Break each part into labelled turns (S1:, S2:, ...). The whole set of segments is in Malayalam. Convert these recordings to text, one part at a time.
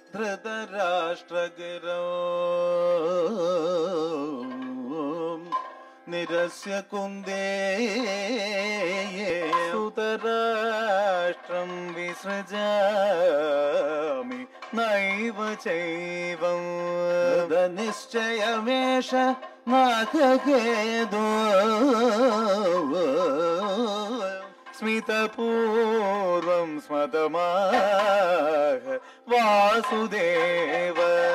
S1: ധൃതരാഷ്ട്രഗിരോ നിരസ്യ കുന്ദേ സുതരാഷ്ട്രം വിസൃജാമി നൈവ ചൈവം നിശ്ചയമേഷ നാഗേതോ സ്മിതപൂർവം സ്മതമാഹ വാസുദേവ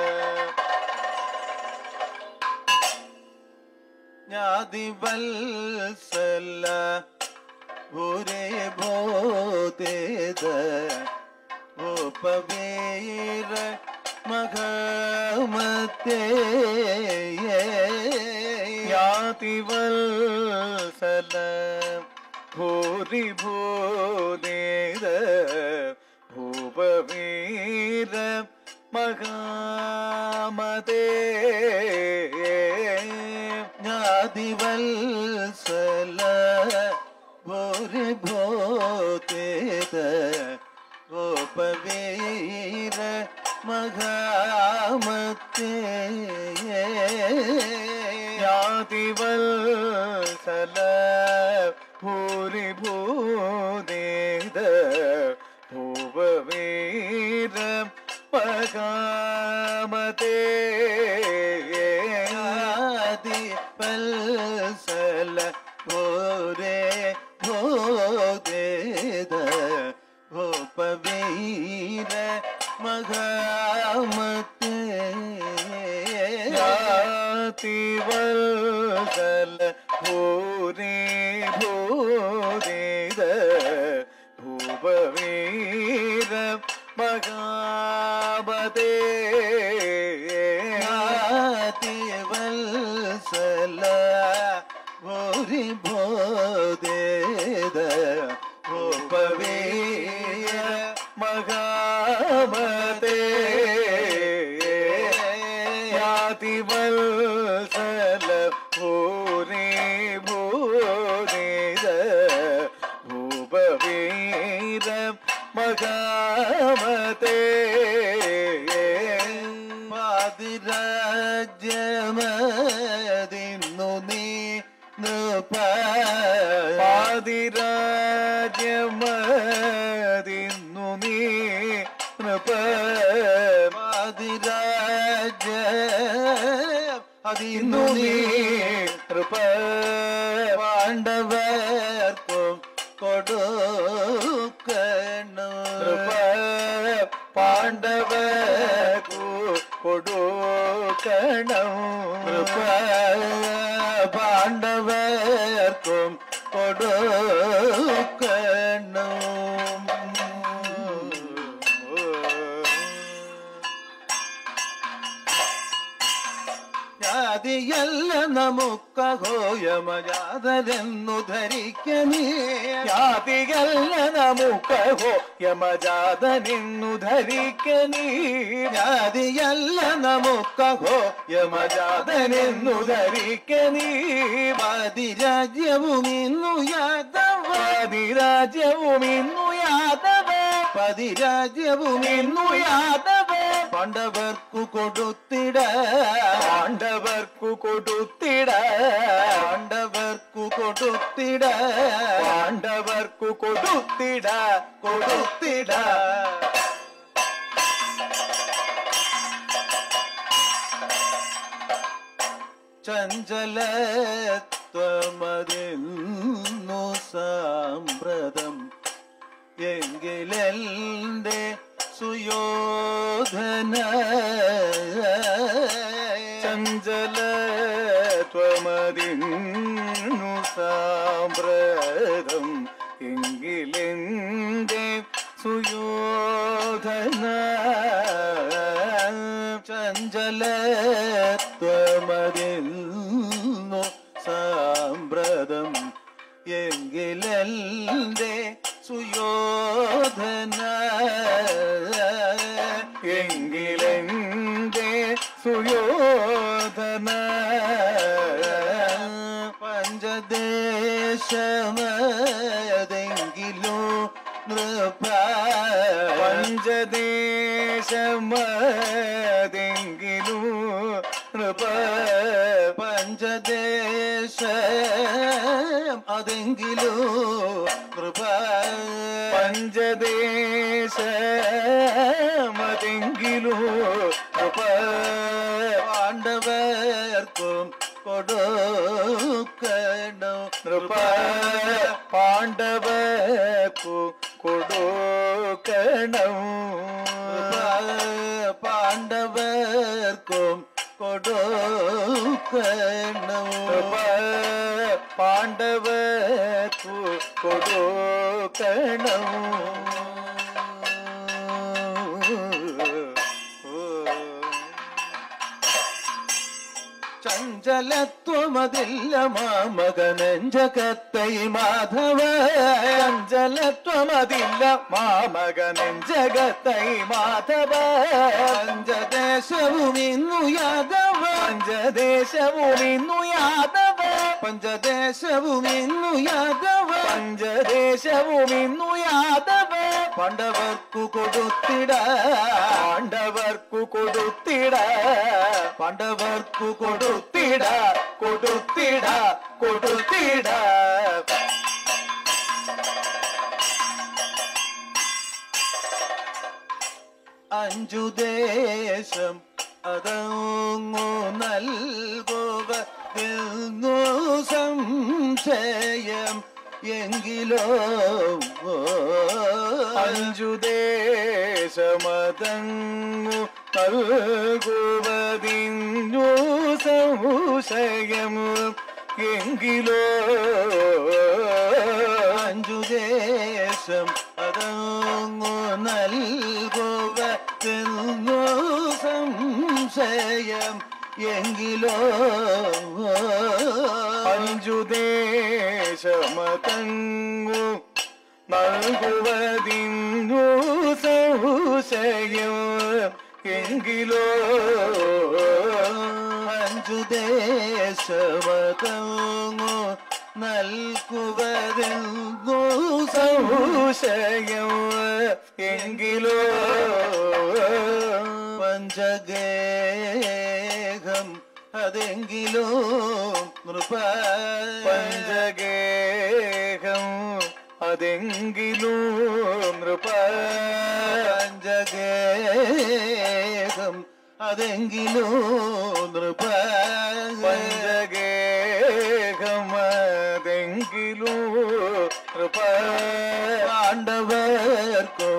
S1: ജ്ഞാതിവത്സല ഭൂരേ ഭൂതേത ഉപവീര മഘമത്തേ ജ്ഞാതിവത്സല ഭൂരി ഭൂതേത ഭൂപവീര മഹാമതേ ജ്ഞാതിവത്സല ഭൂരി ഭൂതേത ഗോപവീര മഹാമത്തേ ജ്ഞാതിവത്സല ഭൂരി ഭൂതേത ഭൂപവീര മഹാമതേ ആദിവത്സല ഭൂരേ ഭൂതേത ഭൂപവീര മഹാമത്തേ ജ്ഞാതിവത്സല ഭൂരി ഭൂതേത ഭൂപവീര മഹാമതേ ജ്ഞാതിവത്സല ഭൂരി ഭൂതേത ഭൂപവീര മഹാമതേ ജ്ഞാതിവത്സല ഭൂരി ഭൂതേത ഭൂപവീര മഹാമതേ പാതിരാജ്യമതിന്നു നീ നൃപ പാതിരാജ്യമതിന്നു നീ നൃപ പാതിരാജ്യ അതിന്നു നീ നൃപ പാണ്ഡവർക്കും കൊടുക്കണം നൃപ പാണ്ഡവർക്കു കൊടുക്കണം നൃപ പാണ്ഡവർക്കും കൊടുക്കണം ജാതിയല്ല നമുക്കഹോയമജാതരെന്നു ധരിക്കനീ ജാതിയല്ല നമുക്കഹോ യമജാതനെന്നു ധരിക്കനീ ജാതിയല്ല നമുക്കഹോ യമജാതനെന്നു ധരിക്കനീ പാതിരാജ്യവും ഇന്നു യാദവ പാതിരാജ്യവും ഇന്നു യാദവ പതിരാജ്യവും ഇന്നു യാദവ പാണ്ഡവർക്കു കൊടുത്തിട പാണ്ഡവർക്കു കൊടുത്തിട പാണ്ഡവർക്കു കൊടുത്തിട പാണ്ഡവർക്കു കൊടുത്തിട കൊടുത്തിട ചഞ്ചലത്വമതിന്നു സാമ്പ്രതം എങ്കിലെന്റെ സുയോധന ചഞ്ചലത്വമതിന്നു സാമ്പ്രതം എങ്കിലെന്റെ സുയോധന ചഞ്ചലത്വമതിന്നു സാമ്പ്രതം എങ്കിലെന്റെ സുയോധന എങ്കിലെന്റെ സുയോധന പഞ്ചദേശമതെങ്കിലോ നൃപ പഞ്ചദേശ പഞ്ചദേശമതെങ്കിലു നൃപ പഞ്ചദേശ അതെങ്കിലു നൃപ പഞ്ചദേശമതെങ്കിലു നൃപ പാണ്ഡവർക്കും കൊടുക്കണം നൃപ പാണ്ഡവർക്കു കൊടുക്കണം പാണ്ഡവർക്കും കൊടുക്കണം പാണ്ഡവർക്കു കൊടുക്കണം ചഞ്ചലത്വമതില്ല മാമകനെഞ്ചകത്തൈ മാധവ ചഞ്ചലത്വമതില്ല മാമകനെഞ്ചകത്തൈ മാധവ പഞ്ചദേശവും ഇന്നു യാദവ പഞ്ചദേശവും ഇന്നു യാദവ പഞ്ചദേശവും ഇന്നു യാദവ പഞ്ചദേശവും ഇന്നു യാദവ പാണ്ഡവർക്കു കൊടുത്തിട പാണ്ഡവർക്കു കൊടുത്തിട പാണ്ഡവർക്കു കൊടുത്തിട കൊടുത്തിട കൊടുത്തിട അഞ്ചു ദേശം അതങ്ങു നൽകുക നിന്നു സംശയം എങ്കിലോ അഞ്ചു ദേശമതങ്ങു നൽകുവതിന്നു സംശയം എങ്കിലോ അഞ്ചു ദേശം അതങ്ങു നൽകുവതിന്നു സംശയം എങ്കിലോ അഞ്ചു ദേശമതങ്ങു നൽകുവതിന്നു സംശയം എങ്കിലോ അഞ്ചു ദേശമതങ്ങു നൽകുവതെന്നു സംശയം എങ്കിലോ പഞ്ചഗേഹം അതെങ്കിലോ നൃപ പഞ്ചഗേഹം അതെങ്കിലോ നൃപ പഞ്ചഗേഹം അതെങ്കിലോ നൃപ പഞ്ചഗേഹം അതെങ്കിലോ നൃപ പാണ്ഡവർക്കും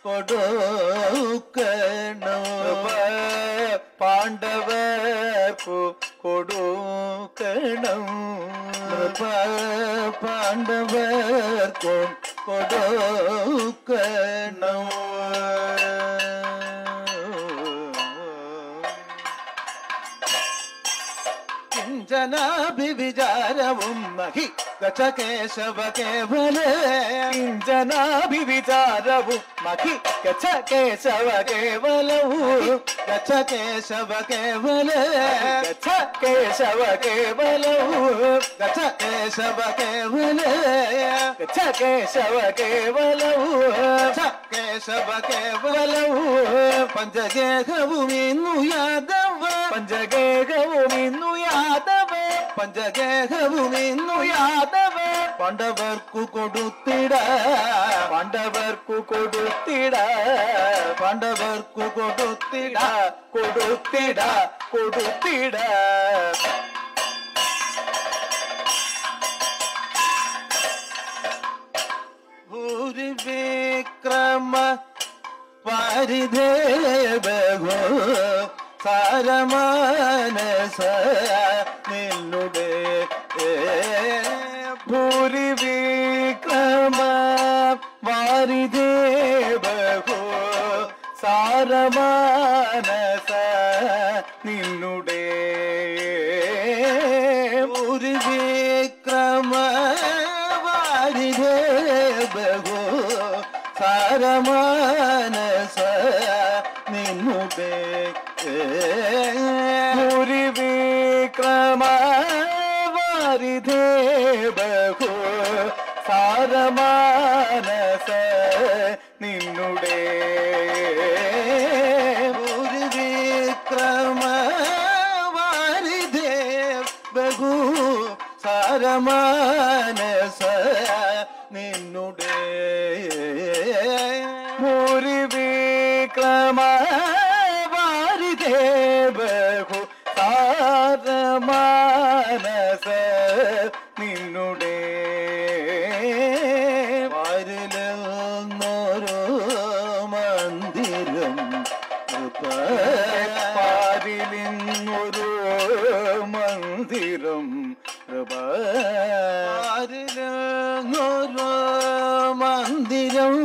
S1: കൊടുക്കണം പാണ്ഡവർക്കു കൊടുക്കണം പാണ്ഡവർക്കും കൊടുക്കണം കിഞ്ചനാഭിവിചാരവും നഹി ഗജ കേശവ കേവല കിഞ്ചനാഭിവിചാരവും നഹി ഗജ കേശവ കേവലവും ഗജ കേശവ കേവല ഗജ കേശവ കേവലവും ഗജ കേശവ കേവല ഗജ കേശവ കേവലവും ഗജ കേശവ കേവലവും പഞ്ചഗേഹവും ഇന്നു യാദവ പഞ്ചഗേഹവും ഇന്നു യാദവ പഞ്ചഗേഹവും ഇന്നു യാദവ പാണ്ഡവർക്കു കൊടുത്തിട പാണ്ഡവർക്കു കൊടുത്തിട പാണ്ഡവർക്കു കൊടുത്തിട കൊടുത്തിട കൊടുത്തിട ഭൂരിവിക്രമ പരിദേവോ സാരമാനസ നിന്നുടെ ഭൂരിവിക്രമ വാരിദേവോ സാരമാനസ നിന്നുടെ ഭൂരിവിക്രമ വാരിദേവോ സാരമാനസ നിന്നുടെ ഭൂരിവിക്രമ വാരിദേവോ സാരമാനസ നിന്നുടെ വാരിതേ ബഹു താരമാനസ നിന്നുടെ വാരിലെന്നോരോ മന്ദിരം പാരിലിന്നൊരു മന്ദിരം പാരിലെന്നൊരു മന്ദിരം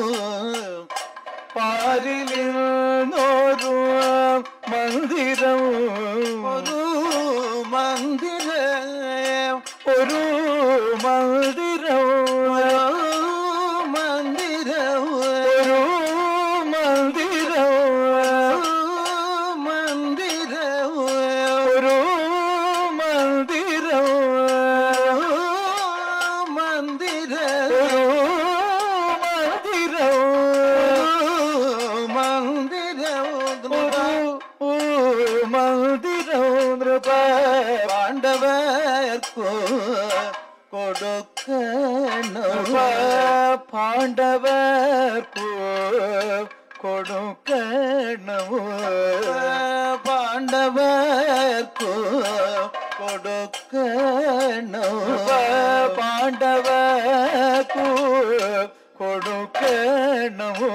S1: പാരിലിന്നൊരു മന്ദിരം ഒരു മന്ദിരം ഒരു മന്ദിരം മന്ദിരം ഒരു മന്ദിരം മന്ദിരം ഒരു മന്ദിരം മന്ദിരം ഒരു മന്ദിരം മന്ദിരം മന്ദിരം നൃപ പാണ്ഡവർക്കു കൊടുക്കണ പാണ്ഡവർക്കു കൊടുക്കണമോ പാണ്ഡവർക്കു കൊടുക്കണോ പാണ്ഡവർക്കു കൊടുക്കണമോ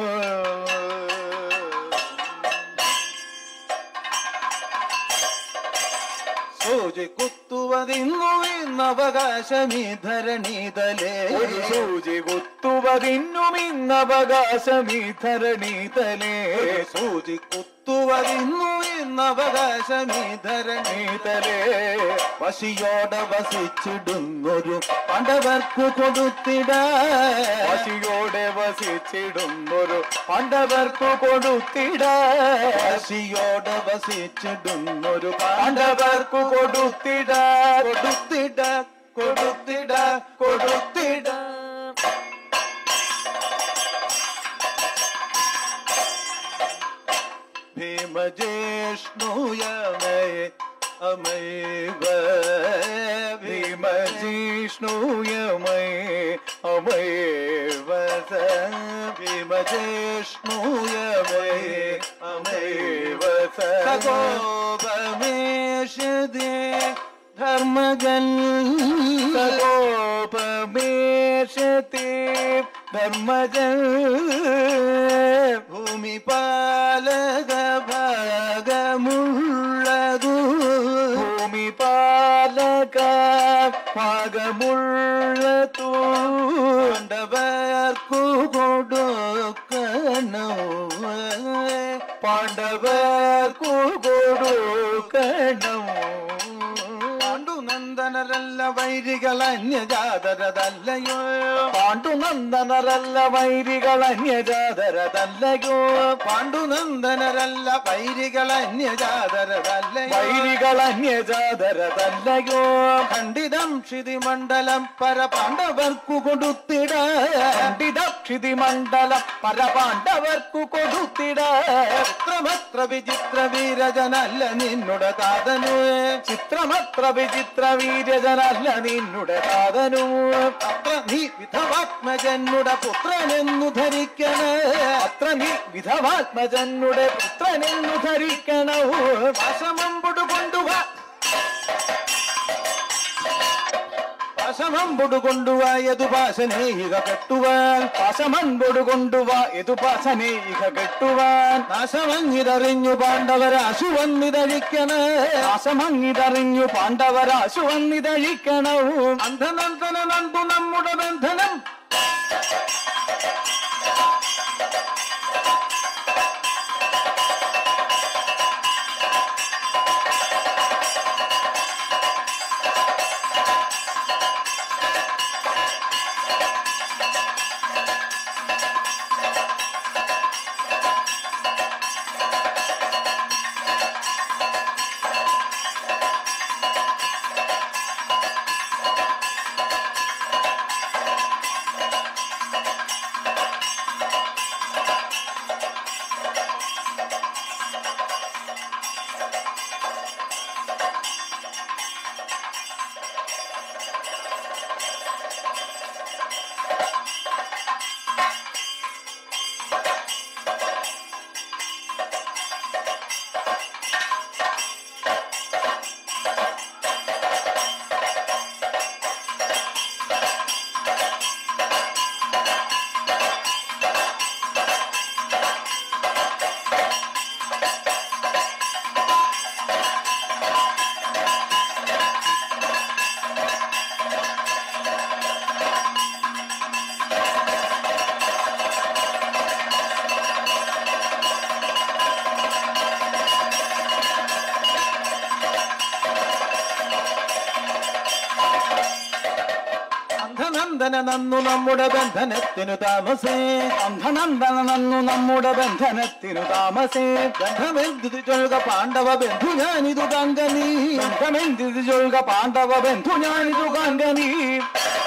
S1: സൂചി കുത്തുവതിന്നു ഇന്നവകാശമീ ധരണീതലേ ഒരു സൂചി കുത്തുവതിന്നും ഇന്നവകാശമീ ധരണീതലേ സൂചി കുത്തുവതിന്നു ഇന്നവകാശമീ ധരണീതലേ വശിയോടെ വസിച്ചിടുന്നൊരു പാണ്ഡവർക്ക് കൊടുത്തിട വശിയോടെ വസിച്ചിടുന്നൊരു പാണ്ഡവർക്ക് കൊടുത്തിട വശിയോടെ വസിച്ചിടുന്നൊരു പാണ്ഡവർക്ക് കൊടുത്തിട കൊടുത്തിട കൊടുത്തിട കൊടുത്തിട ഭീമജേഷ്ണുയമേ അമൈവ ഭീമജിഷ്ണുയമേ അമൈവ ഭീമജേഷ്ണുയമേ അമൈവ സഗോപമേഷദേ ധർമ്മജൻ സഗോപമേഷത്തെ ധർമ്മജൻ ഭൂമിപാലക ഭാഗമുള്ളതു ഭൂമിപാലക ഭാഗമുള്ളതു പാണ്ഡവർക്കു കൊടുക്കണോ പാണ്ഡവർക്കു കൊടുക്കണം പാണ്ഡുനന്ദനരല്ല വൈരികൾ അന്യജാതരതല്ലയോ പാണ്ഡുനന്ദനരല്ല വൈരികൾ അന്യജാതരതല്ലയോ പാണ്ഡുനന്ദനരല്ല വൈരികൾ അന്യജാതരതല്ലയോ വൈരികൾ അന്യജാതരതല്ലയോ ഖണ്ഡിതം ക്ഷിതിമണ്ഡലം പര പാണ്ഡവർക്കു കൊടുത്തിട ഖണ്ഡിതം ക്ഷിതിമണ്ഡലം പര പാണ്ഡവർക്കു കൊടുത്തിട ചിത്രമത്ര വിചിത്ര വീരജനല്ല നിന്നുടെ താതനു ചിത്രമത്ര വിചിത്ര വീരജനല്ല നിന്നുടെ താതനു അത്ര നീ വിധവാത്മജനുടെ പുത്രനെന്നു ധരിക്കണ അത്ര നീ വിധവാത്മജനുടെ പുത്രനെന്നു ധരിക്കണോ വശമമ്പുടു കൊണ്ടുവാ പാശമമ്പൊടു കൊണ്ടുവാ യതുപാശനെ ഇക കെട്ടുവാൻ പാശമൻപൊടു കൊണ്ടുവാ യതുപാശനെ ഇക കെട്ടുവാൻ നാശമങ്ങിതറിഞ്ഞു പാണ്ഡവരാശു വന്നിതഴിക്കണ നാശമങ്ങിതറിഞ്ഞു പാണ്ഡവരാശു വന്നിതഴിക്കണോ അന്ധനന്ദന നന്ദു നമ്മുടെ ബന്ധനം അന്ധനന്ദന നന്നു നമ്മുടെ ബന്ധനത്തിനു താമസേ അന്ധനന്ദന നന്നു നമ്മുടെ ബന്ധനത്തിനു താമസേ ബന്ധമെന്തിതു ചൊൽക പാണ്ഡവ ബന്ധു ഞാനിതു കാങ്കനീ ബന്ധമെന്തിതു ചൊൽക പാണ്ഡവ ബന്ധു ഞാനിതു കാങ്കനീ